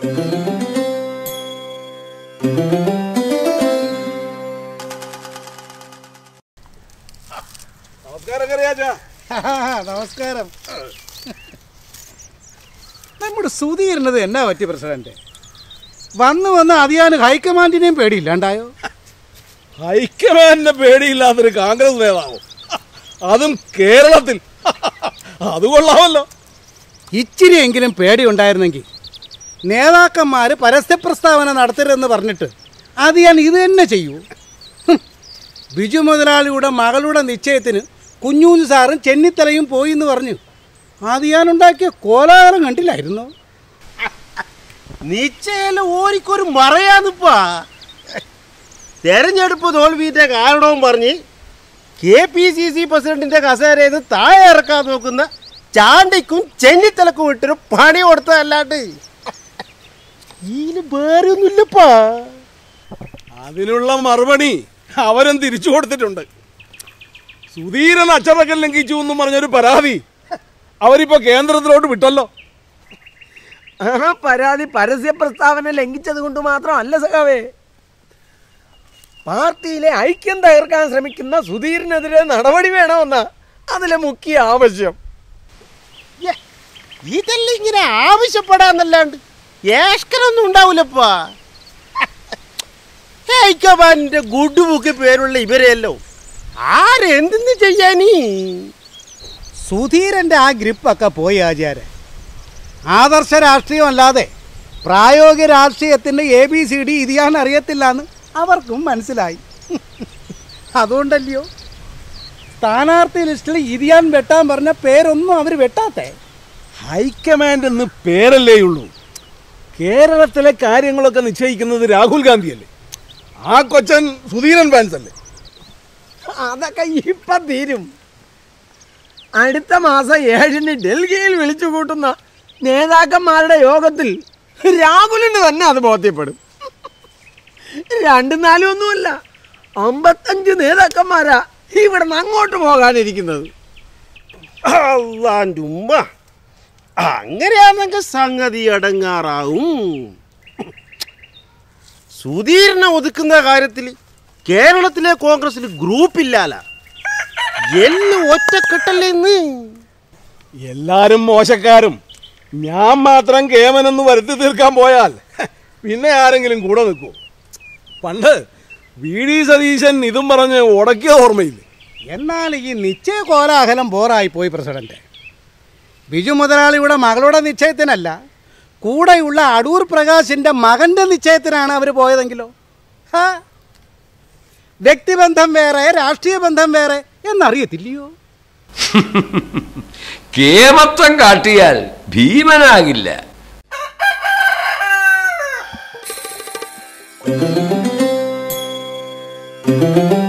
നമസ്കാരം കറിയാച്ചാ നമസ്കാരം നമ്മുടെ സുധീരനത് എന്നാ പറ്റി പ്രസിഡന്റ് വന്ന് വന്ന് അതിയാന് ഹൈക്കമാൻഡിനെയും പേടിയില്ലാണ്ടായോ ഹൈക്കമാൻഡിന്റെ പേടിയില്ലാത്തൊരു കോൺഗ്രസ് നേതാവും അതും കേരളത്തിൽ അത് കൊള്ളാമല്ലോ ഇച്ചിരിയെങ്കിലും പേടി ഉണ്ടായിരുന്നെങ്കിൽ നേതാക്കന്മാർ പരസ്യ പ്രസ്താവന നടത്തരുതെന്ന് പറഞ്ഞിട്ട് അത് ഞാൻ ഇത് തന്നെ ചെയ്യൂ ഹും. ബിജു മുതലാളിയുടെ മകളുടെ നിശ്ചയത്തിന് കുഞ്ഞൂന്ന് സാറും ചെന്നിത്തലയും പോയി എന്ന് പറഞ്ഞു അത് ഞാൻ ഉണ്ടാക്കിയ കോലാഹലം കണ്ടില്ലായിരുന്നോ നിശ്ചയല്ല ഓരിക്കൊരു മറയാന്നിപ്പാ തെരഞ്ഞെടുപ്പ് തോൽവിന്റെ കാരണവും പറഞ്ഞ് കെ പി സി സി പ്രസിഡന്റിന്റെ കസേരയിൽ നിന്ന് താഴെ ഇറക്കാൻ നോക്കുന്ന ചാണ്ടിക്കും ചെന്നിത്തലക്കും ഇട്ടൊരു പണി കൊടുത്തതല്ലാണ്ട് ഇതിന് വേറെ ഒന്നുമില്ലപ്പാ അതിനുള്ള മറുപടി അവരും തിരിച്ചു കൊടുത്തിട്ടുണ്ട് സുധീരൻ അച്ചടക്കം ലംഘിച്ചു എന്നും പറഞ്ഞൊരു പരാതി അവരിപ്പോ കേന്ദ്രത്തിലോട്ട് വിട്ടല്ലോ ആ പരാതി പരസ്യ പ്രസ്താവന ലംഘിച്ചത് കൊണ്ട് മാത്രമല്ല സഖാവേ പാർട്ടിയിലെ ഐക്യം തകർക്കാൻ ശ്രമിക്കുന്ന സുധീറിനെതിരെ നടപടി വേണമെന്ന അതിലെ മുഖ്യ ആവശ്യം യ്യേ, ഇതെല്ലാം ഇങ്ങനെ ആവശ്യപ്പെടാന്നല്ലാണ്ട് ഏഷ്കരൊന്നും ഉണ്ടാവില്ലപ്പാ ഹൈക്കമാൻഡിന്റെ ഗുഡ് ബുക്ക് പേരുള്ള ഇവരെയല്ലോ ആരെന്തെന്ന് ചെയ്യാനീ സുധീരൻ്റെ ആ ഗ്രിപ്പൊക്കെ പോയി ആചാര്യ ആദർശ രാഷ്ട്രീയമല്ലാതെ പ്രായോഗിക രാഷ്ട്രീയത്തിൻ്റെ എ ബി സി ഡി ഇത് ഞാൻ അറിയത്തില്ല എന്ന് അവർക്കും മനസ്സിലായി അതുകൊണ്ടല്ലയോ സ്ഥാനാർത്ഥി ലിസ്റ്റിൽ ഇതിയാൻ വെട്ടാൻ പറഞ്ഞ പേരൊന്നും അവർ വെട്ടാത്തേ ഹൈക്കമാൻഡ് എന്ന് പേരല്ലേ ഉള്ളൂ കേരളത്തിലെ കാര്യങ്ങളൊക്കെ നിശ്ചയിക്കുന്നത് രാഹുൽ ഗാന്ധിയല്ലേ ആ കൊച്ചൻ സുധീരൻ ഫാൻസ് അല്ലേ അതൊക്കെ ഇപ്പം തീരും അടുത്ത മാസം ഏഴിന് ഡൽഹിയിൽ വിളിച്ചു കൂട്ടുന്ന നേതാക്കന്മാരുടെ യോഗത്തിൽ രാഹുലിന് തന്നെ അത് ബോധ്യപ്പെടും രണ്ടും നാലും ഒന്നുമല്ല അമ്പത്തഞ്ച് നേതാക്കന്മാരാ ഇവിടെ നിന്ന് അങ്ങോട്ട് പോകാനിരിക്കുന്നത് അള്ളാൻ്റെ ഉമ്മ അങ്ങനെയാണെങ്കിൽ സംഗതി അടങ്ങാറാവും സുധീരനെ ഒതുക്കുന്ന കാര്യത്തിൽ കേരളത്തിലെ കോൺഗ്രസിൽ ഗ്രൂപ്പില്ലാല എല്ലാം ഒറ്റക്കെട്ടല്ലേ ഇന്ന് എല്ലാരും മോശക്കാരും ഞാൻ മാത്രം കേമനെന്ന് വരുത്തി തീർക്കാൻ പോയാൽ പിന്നെ ആരെങ്കിലും കൂടെ നിൽക്കൂ പണ്ട് വി ഡി സതീശൻ ഇതും പറഞ്ഞ് ഉടക്കിയ ഓർമ്മയില്ലേ എന്നാൽ ഈ നിശ്ചയ കോലാഹലം ബോറായി പോയി പ്രസിഡന്റ് ബിജു മുതലാളിയുടെ മകളുടെ നിശ്ചയത്തിനല്ല കൂടെയുള്ള അടൂർ പ്രകാശിന്റെ മകന്റെ നിശ്ചയത്തിനാണ് അവർ പോയതെങ്കിലോ ഹാ വ്യക്തിബന്ധം വേറെ രാഷ്ട്രീയ ബന്ധം വേറെ എന്നറിയത്തില്ലയോ കേമത്വം കാട്ടിയാൽ ഭീമനാകില്ല Thank